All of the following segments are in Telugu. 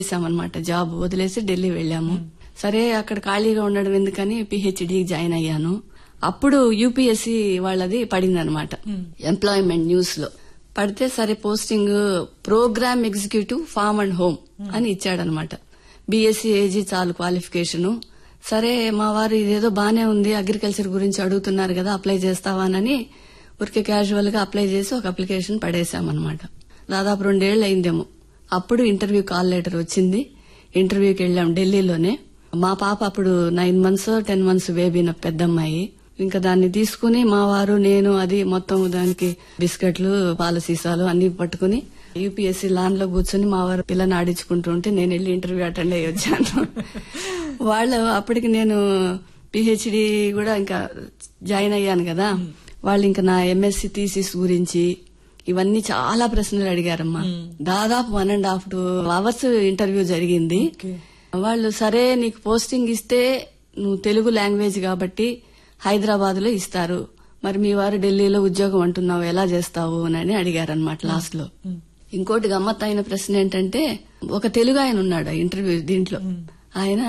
చేసామన్నమాట జాబ్ వదిలేసి ఢిల్లీ వెళ్ళాము సరే అక్కడ ఖాళీగా ఉండడం ఎందుకని పిహెచ్డి జాయిన్ అయ్యాను అప్పుడు యూపీఎస్సి వాళ్ళది పడిందనమాట ఎంప్లాయ్మెంట్ న్యూస్ లో పడితే సరే posting programme executive farm and home అని ఇచ్చాడనమాట బీఎస్సీ ఏజీ చాలు క్వాలిఫికేషన్ సరే మా వారు ఇదేదో బానే ఉంది అగ్రికల్చర్ గురించి అడుగుతున్నారు కదా అప్లై చేస్తావానని ఊరికే క్యాజువల్ గా అప్లై చేసి ఒక అప్లికేషన్ పడేశామన్నమాట దాదాపు రెండేళ్లు అయిందేమో అప్పుడు ఇంటర్వ్యూ కాల్ లెటర్ వచ్చింది ఇంటర్వ్యూకి వెళ్ళాం ఢిల్లీలోనే మా పాప అప్పుడు nine months ten months baby నా పెద్దమ్మాయి ఇంకా దాన్ని తీసుకుని మా వారు నేను అది మొత్తం దానికి బిస్కెట్లు పాల సీసాలు అన్ని పట్టుకుని యూపీఎస్సీ లాన్ లో కూర్చొని మా వారు పిల్లని ఆడించుకుంటూ ఉంటే నేను వెళ్ళి ఇంటర్వ్యూ అటెండ్ అయ్యి వచ్చాను వాళ్ళు అప్పటికి నేను పిహెచ్డి కూడా ఇంకా జాయిన్ అయ్యాను కదా వాళ్ళు ఇంకా నా ఎంఎస్సి థీసిస్ గురించి ఇవన్నీ చాలా ప్రశ్నలు అడిగారమ్మా దాదాపు one and half two hours interview జరిగింది వాళ్ళు సరే నీకు పోస్టింగ్ ఇస్తే నువ్వు తెలుగు లాంగ్వేజ్ కాబట్టి హైదరాబాద్ లో ఇస్తారు మరి మీ వారు ఢిల్లీలో ఉద్యోగం అంటున్నావు ఎలా చేస్తావు అని అడిగారనమాట లాస్ట్ లో ఇంకోటి గమ్మత్ అయిన ప్రశ్న ఏంటంటే ఒక తెలుగు ఆయన ఉన్నాడు ఆ ఇంటర్వ్యూ దీంట్లో ఆయన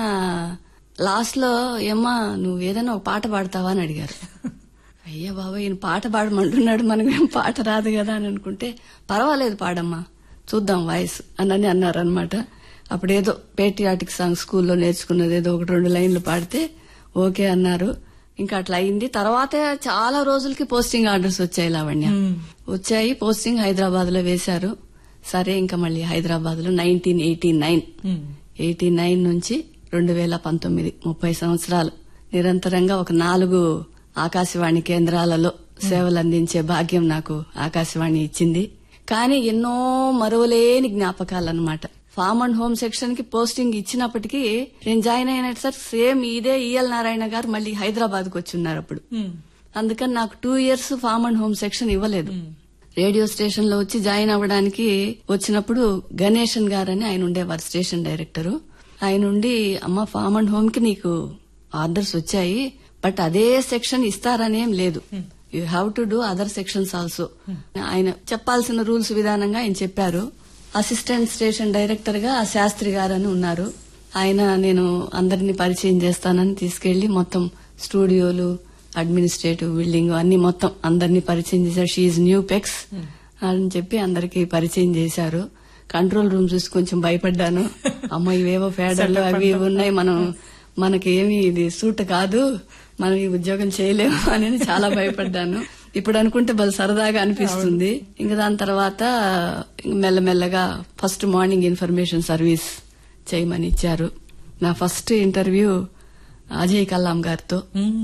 లాస్ట్ లో ఏమ్మా నువ్వు ఏదైనా ఒక పాట పాడతావా అని అడిగారు అయ్యా బాబా ఈయన పాట పాడమంటున్నాడు మనకేం పాట రాదు కదా అని అనుకుంటే పర్వాలేదు పాడమ్మా చూద్దాం వాయిస్ అని అన్నారు అనమాట అప్పుడేదో పేట్రియాటిక్ సాంగ్ స్కూల్లో నేర్చుకున్నది ఏదో ఒకటి రెండు లైన్లు పాడితే ఓకే అన్నారు ఇంకా అట్లా అయింది తర్వాత చాలా రోజులకి పోస్టింగ్ ఆర్డర్స్ వచ్చాయి లావణ్య వచ్చాయి పోస్టింగ్ హైదరాబాద్ లో వేశారు సరే ఇంకా మళ్ళీ హైదరాబాద్ లో nineteen eighty nine eighty nine నుంచి రెండు వేల పంతొమ్మిది ముప్పై సంవత్సరాలు నిరంతరంగా ఒక నాలుగు ఆకాశవాణి కేంద్రాలలో సేవలు అందించే భాగ్యం నాకు ఆకాశవాణి ఇచ్చింది కానీ ఎన్నో మరువలేని జ్ఞాపకాలన్నమాట ఫార్మ్ అండ్ హోమ్ సెక్షన్ కి పోస్టింగ్ ఇచ్చినప్పటికీ నేను జాయిన్ అయిన సార్ సేమ్ ఇదే ఈఎల్ నారాయణ గారు మళ్ళీ హైదరాబాద్ కు వచ్చున్నారు అప్పుడు అందుకని నాకు two years farm and home section ఇవ్వలేదు రేడియో స్టేషన్ లో వచ్చి జాయిన్ అవ్వడానికి వచ్చినప్పుడు గణేషన్ గారని ఆయన ఉండేవారు స్టేషన్ డైరెక్టరు ఆయన ఉండి అమ్మ ఫార్మ్ అండ్ హోమ్ కి నీకు ఆర్డర్స్ వచ్చాయి బట్ అదే సెక్షన్ ఇస్తారనేం లేదు you have to do other sections also ఆయన చెప్పాల్సిన రూల్స్ విధానంగా ఆయన చెప్పారు అసిస్టెంట్ స్టేషన్ డైరెక్టర్ గా ఆ శాస్త్రి గారు అని ఉన్నారు ఆయన నేను అందరినీ పరిచయం చేస్తానని తీసుకెళ్లి మొత్తం స్టూడియోలు అడ్మినిస్ట్రేటివ్ బిల్డింగ్ అన్ని మొత్తం అందరినీ పరిచయం చేశారు షీఈ్ న్యూ పెక్స్ అని చెప్పి అందరికి పరిచయం చేశారు కంట్రోల్ రూమ్ చూసి కొంచెం భయపడ్డాను అమ్మ ఇవేవో ఫేడర్లు అవి ఇవి ఉన్నాయి మనం మనకి ఏమి ఇది సూట్ కాదు మనం ఈ ఉద్యోగం చేయలేము అని చాలా భయపడ్డాను ఇప్పుడు అనుకుంటే బలు సరదాగా అనిపిస్తుంది ఇంకా దాని తర్వాత ఇంక మెల్లమెల్లగా ఫస్ట్ మార్నింగ్ ఇన్ఫర్మేషన్ సర్వీస్ చేయమని ఇచ్చారు నా ఫస్ట్ ఇంటర్వ్యూ అజయ్ కల్లాం గారితో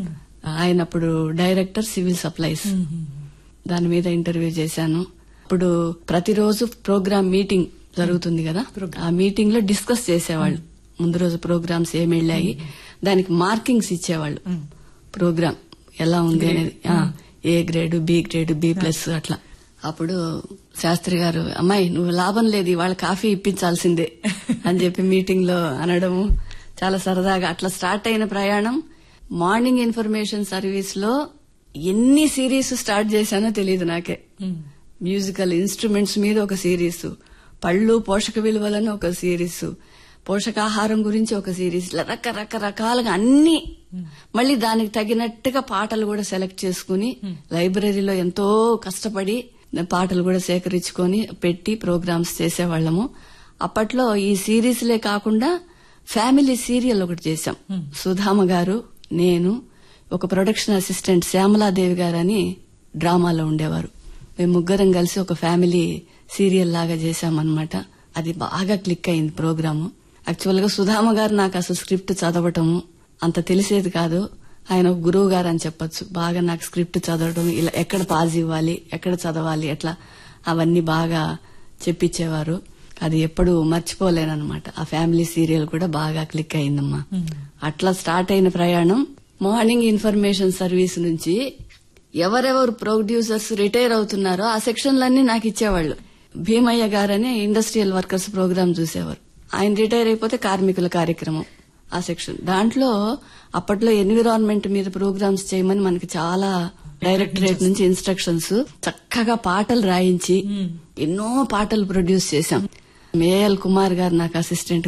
ఆయన అప్పుడు డైరెక్టర్ సివిల్ సప్లైస్ దాని మీద ఇంటర్వ్యూ చేశాను ఇప్పుడు ప్రతిరోజు ప్రోగ్రామ్ మీటింగ్ జరుగుతుంది కదా ఆ మీటింగ్ లో డిస్కస్ చేసేవాళ్ళు ముందు రోజు ప్రోగ్రామ్స్ ఏమి వెళ్ళాయి దానికి మార్కింగ్స్ ఇచ్చేవాళ్ళు ప్రోగ్రామ్ ఎలా ఉంది అనేది ఆ, A grade B grade B plus అట్లా అప్పుడు శాస్త్రి గారు అమ్మాయి నువ్వు లాభం లేదు ఇవాళ కాఫీ ఇప్పించాల్సిందే అని చెప్పి మీటింగ్ లో అనడము చాలా సరదాగా అట్లా స్టార్ట్ అయిన ప్రయాణం మార్నింగ్ ఇన్ఫర్మేషన్ సర్వీస్ లో ఎన్ని సిరీస్ స్టార్ట్ చేశానో తెలియదు నాకే మ్యూజికల్ ఇన్స్ట్రుమెంట్స్ మీద ఒక సిరీస్ పళ్ళు పోషక విలువలను ఒక సిరీస్ పోషకాహారం గురించి ఒక సిరీస్ ఇలా రకరకరకాలుగా అన్ని మళ్ళీ దానికి తగినట్టుగా పాటలు కూడా సెలెక్ట్ చేసుకుని లైబ్రరీలో ఎంతో కష్టపడి పాటలు కూడా సేకరించుకొని పెట్టి ప్రోగ్రామ్స్ చేసేవాళ్ళము అప్పట్లో ఈ సిరీస్లే కాకుండా ఫ్యామిలీ సీరియల్ ఒకటి చేశాం సుధామ గారు నేను ఒక ప్రొడక్షన్ అసిస్టెంట్ శ్యామలాదేవి గారు అని డ్రామాలో ఉండేవారు మేము ముగ్గురం కలిసి ఒక ఫ్యామిలీ సీరియల్ లాగా చేశామన్నమాట అది బాగా క్లిక్ అయింది ప్రోగ్రాము యాక్చువల్ గా సుధామ గారు నాకు అసలు స్క్రిప్ట్ చదవటము అంత తెలిసేది కాదు ఆయన ఒక గురువు గారు అని చెప్పొచ్చు బాగా నాకు స్క్రిప్ట్ చదవడం ఇలా ఎక్కడ పాజ్ ఇవ్వాలి ఎక్కడ చదవాలి ఎట్లా అవన్నీ బాగా చెప్పించేవారు అది ఎప్పుడు మర్చిపోలేనమాట ఆ ఫ్యామిలీ సీరియల్ కూడా బాగా క్లిక్ అయిందమ్మా అట్లా స్టార్ట్ అయిన ప్రయాణం మార్నింగ్ ఇన్ఫర్మేషన్ సర్వీస్ నుంచి ఎవరెవరు ప్రొడ్యూసర్స్ రిటైర్ అవుతున్నారో ఆ సెక్షన్లన్నీ నాకు ఇచ్చేవాళ్ళు భీమయ్య గారని ఇండస్ట్రియల్ వర్కర్స్ ప్రోగ్రామ్ చూసేవారు ఆయన రిటైర్ అయిపోతే కార్మికుల కార్యక్రమం ఆ సెక్షన్ దాంట్లో అప్పట్లో ఎన్విరాన్మెంట్ మీద ప్రోగ్రామ్స్ చేయమని మనకి చాలా డైరెక్టరేట్ నుంచి ఇన్స్ట్రక్షన్స్ చక్కగా పాటలు రాయించి ఎన్నో పాటలు ప్రొడ్యూస్ చేశాం ఏఎల్ కుమార్ గారు నాకు అసిస్టెంట్